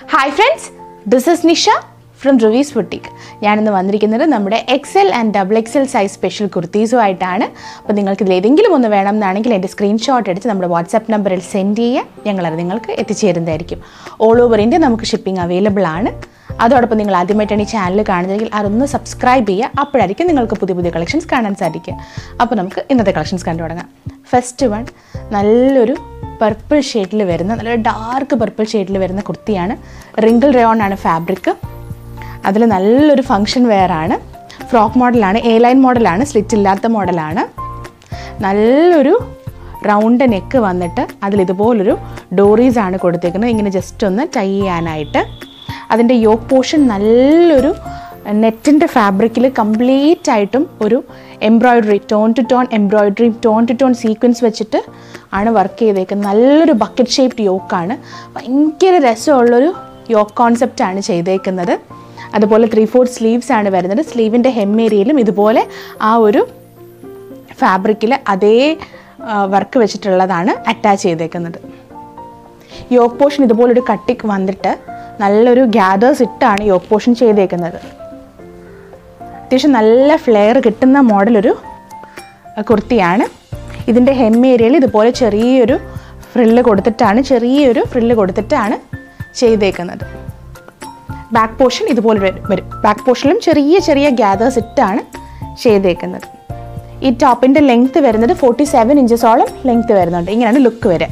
hi friends this is Nisha from Ruvees boutique ഞാനിന്ന് വന്നിരിക്കുന്നത് നമ്മുടെ XL and double XL size special കുർത്തീസുമായിട്ടാണ് അപ്പോൾ നിങ്ങൾക്ക് ഇതിൽ ഏതെങ്കിലും ഒന്ന് വേണം എന്നാണെങ്കിൽ എൻ്റെ സ്ക്രീൻഷോട്ട് എടുത്ത് നമ്മുടെ വാട്സാപ്പ് നമ്പറിൽ സെൻഡ് ചെയ്യുക ഞങ്ങളത് നിങ്ങൾക്ക് എത്തിച്ചേരുന്നതായിരിക്കും ഓൾ ഓവർ ഇന്ത്യ നമുക്ക് ഷിപ്പിംഗ് അവൈലബിൾ ആണ് അതോടൊപ്പം നിങ്ങൾ ആദ്യമായിട്ടാണ് ഈ ചാനൽ കാണുന്നതെങ്കിൽ അതൊന്ന് സബ്സ്ക്രൈബ് ചെയ്യുക അപ്പോഴായിരിക്കും നിങ്ങൾക്ക് പുതിയ പുതിയ കളക്ഷൻസ് കാണാൻ സാധിക്കുക അപ്പോൾ നമുക്ക് ഇന്നത്തെ കളക്ഷൻസ് കണ്ടു തുടങ്ങാം ഫസ്റ്റ് വൺ നല്ലൊരു പർപ്പിൾ ഷെയ്ഡിൽ വരുന്ന നല്ലൊരു ഡാർക്ക് പർപ്പിൾ ഷെയ്ഡിൽ വരുന്ന കുർത്തിയാണ് റിങ്കിൾ റയോൺ ആണ് ഫാബ്രിക് അതിൽ നല്ലൊരു ഫങ്ഷൻ വെയർ ആണ് ഫ്രോക്ക് മോഡലാണ് എ ലൈൻ മോഡലാണ് സ്ലിറ്റ് ഇല്ലാത്ത മോഡലാണ് നല്ലൊരു റൗണ്ട് നെക്ക് വന്നിട്ട് അതിൽ ഇതുപോലൊരു ഡോറീസ് ആണ് കൊടുത്തേക്കുന്നത് ഇങ്ങനെ ജസ്റ്റ് ഒന്ന് ടൈ ചെയ്യാനായിട്ട് അതിൻ്റെ യോക്ക് പോർഷൻ നല്ലൊരു നെറ്റിൻ്റെ ഫാബ്രിക്കിൽ കംപ്ലീറ്റ് ആയിട്ടും ഒരു embroidery tone to tone embroidery tone to tone sequence വെച്ചിട്ട് ആണ് വർക്ക് ചെയ്തേക്കുന്നത് നല്ലൊരു ബക്കറ്റ് ഷേപ്ഡ് യോക്കാണ് ഭയങ്കര രസമുള്ളൊരു യോക്ക് കോൺസെപ്റ്റാണ് ചെയ്തേക്കുന്നത് അതുപോലെ ത്രീ ഫോർ സ്ലീവ്സ് ആണ് വരുന്നത് സ്ലീവിൻ്റെ ഹെം ഏരിയയിലും ഇതുപോലെ ആ ഒരു ഫാബ്രിക്കിൽ അതേ വർക്ക് വെച്ചിട്ടുള്ളതാണ് അറ്റാച്ച് ചെയ്തേക്കുന്നത് യോക്ക് പോർഷൻ ഇതുപോലൊരു കട്ടിക്ക് വന്നിട്ട് നല്ലൊരു ഗ്യാദേഴ്സ് ഇട്ടാണ് യോക്ക് പോർഷൻ ചെയ്തേക്കുന്നത് അത്യാവശ്യം നല്ല ഫ്ലെയർ കിട്ടുന്ന മോഡലൊരു കുർത്തിയാണ് ഇതിൻ്റെ ഹെം ഏരിയയിൽ ഇതുപോലെ ചെറിയൊരു ഫ്രില്ല് കൊടുത്തിട്ടാണ് ചെറിയൊരു ഫ്രില്ല് കൊടുത്തിട്ടാണ് ചെയ്തേക്കുന്നത് ബാക്ക് പോർഷൻ ഇതുപോലെ വരും വരും ബാക്ക് പോർഷനിലും ചെറിയ ചെറിയ ഗ്യാദേഴ്സ് ഇട്ടാണ് ചെയ്തേക്കുന്നത് ഈ ടോപ്പിൻ്റെ ലെങ്ത് വരുന്നത് ഫോർട്ടി സെവൻ ഇഞ്ചസോളം ലെങ്ത് വരുന്നുണ്ട് ഇങ്ങനെയാണ് ലുക്ക് വരിക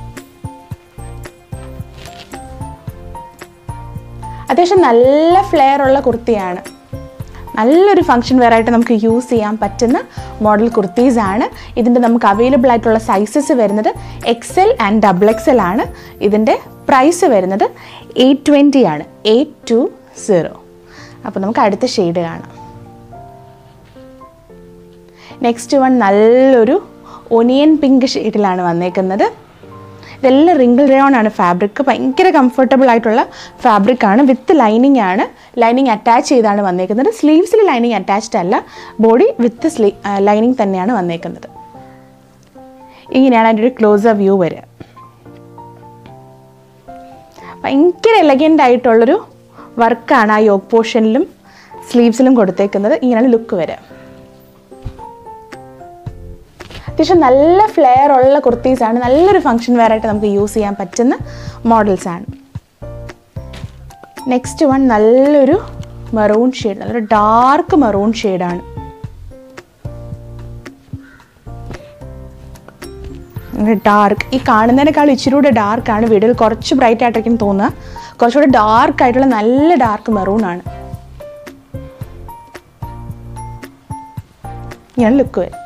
അത്യാവശ്യം നല്ല ഫ്ലെയർ ഉള്ള കുർത്തിയാണ് നല്ലൊരു ഫങ്ഷൻ വെയർ ആയിട്ട് നമുക്ക് യൂസ് ചെയ്യാൻ പറ്റുന്ന മോഡൽ കുർത്തീസ് ആണ് ഇതിൻ്റെ നമുക്ക് അവൈലബിൾ ആയിട്ടുള്ള സൈസസ് വരുന്നത് എക്സൽ ആൻഡ് ഡബിൾ എക്സൽ ആണ് ഇതിൻ്റെ പ്രൈസ് വരുന്നത് എയ്റ്റ് ട്വൻറ്റി ആണ് എയ്റ്റ് ടു സീറോ അപ്പോൾ നമുക്ക് അടുത്ത ഷെയ്ഡ് കാണാം നെക്സ്റ്റ് വൺ നല്ലൊരു ഒനിയൻ പിങ്ക് ഷെയ്ഡിലാണ് വന്നേക്കുന്നത് ഇതെല്ലാം റിങ്കിൾ റയോൺ ആണ് ഫാബ്രിക് ഭയങ്കര കംഫർട്ടബിൾ ആയിട്ടുള്ള ഫാബ്രിക് ആണ് വിത്ത് ലൈനിങ് ആണ് ലൈനിങ് അറ്റാച്ച് ചെയ്താണ് വന്നേക്കുന്നത് സ്ലീവ്സിൽ ലൈനിങ് അറ്റാച്ച്ഡ് അല്ല ബോഡി വിത്ത് സ്ലീ ലൈനിങ് തന്നെയാണ് വന്നേക്കുന്നത് ഇങ്ങനെയാണ് അതിൻ്റെ ഒരു ക്ലോസർ വ്യൂ വരിക ഭയങ്കര എലഗൻ്റ് ആയിട്ടുള്ളൊരു വർക്കാണ് ആ യോഗ് പോർഷനിലും സ്ലീവ്സിലും കൊടുത്തേക്കുന്നത് ഇങ്ങനെയാണ് ലുക്ക് വരിക അത്യാവശ്യം നല്ല ഫ്ലെയർ ഉള്ള കുർത്തീസാണ് നല്ലൊരു ഫങ്ഷൻ വെയർ ആയിട്ട് നമുക്ക് യൂസ് ചെയ്യാൻ പറ്റുന്ന മോഡൽസ് ആണ് നെക്സ്റ്റ് വൺ നല്ലൊരു മെറൂൺ ഷെയ്ഡ് നല്ലൊരു ഡാർക്ക് മെറൂൺ ഷെയ്ഡാണ് ഡാർക്ക് ഈ കാണുന്നതിനേക്കാൾ ഇച്ചിരി കൂടെ ഡാർക്കാണ് വീഡിയോയിൽ കുറച്ച് ബ്രൈറ്റ് ആയിട്ടായിരിക്കും തോന്നുക കുറച്ചുകൂടെ ഡാർക്ക് ആയിട്ടുള്ള നല്ല ഡാർക്ക് മെറൂൺ ആണ് ഞാൻ ലുക്ക് വരും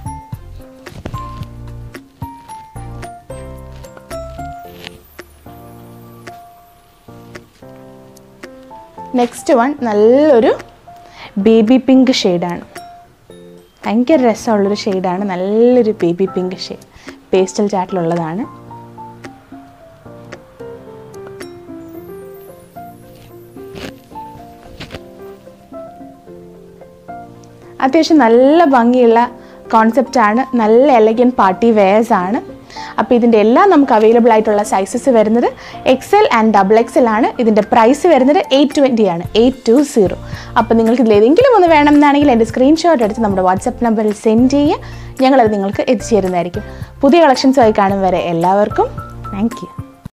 നെക്സ്റ്റ് വൺ നല്ലൊരു ബേബി പിങ്ക് ഷെയ്ഡാണ് ഭയങ്കര രസമുള്ളൊരു ഷെയ്ഡാണ് നല്ലൊരു ബേബി പിങ്ക് ഷെയ്ഡ് പേസ്റ്റൽ ചാറ്റിലുള്ളതാണ് അത്യാവശ്യം നല്ല ഭംഗിയുള്ള കോൺസെപ്റ്റാണ് നല്ല എലഗൻ പാർട്ടി വെയേഴ്സ് ആണ് അപ്പോൾ ഇതിൻ്റെ എല്ലാം നമുക്ക് അവൈലബിൾ ആയിട്ടുള്ള സൈസസ് വരുന്നത് എക്സൽ ആൻഡ് ഡബിൾ എക്സൽ ആണ് ഇതിൻ്റെ പ്രൈസ് വരുന്നത് എയ്റ്റ് ട്വൻറ്റി ആണ് എയ്റ്റ് ടു സീറോ അപ്പോൾ നിങ്ങൾക്ക് ഇതിൽ ഏതെങ്കിലും ഒന്ന് വേണം എന്നാണെങ്കിൽ എൻ്റെ സ്ക്രീൻഷോട്ട് എടുത്ത് നമ്മുടെ വാട്സപ്പ് നമ്പറിൽ സെൻഡ് ചെയ്യുക ഞങ്ങളത് നിങ്ങൾക്ക് എത്തിച്ചേരുന്നതായിരിക്കും പുതിയ കളക്ഷൻസുമായി കാണും വരെ എല്ലാവർക്കും താങ്ക് യു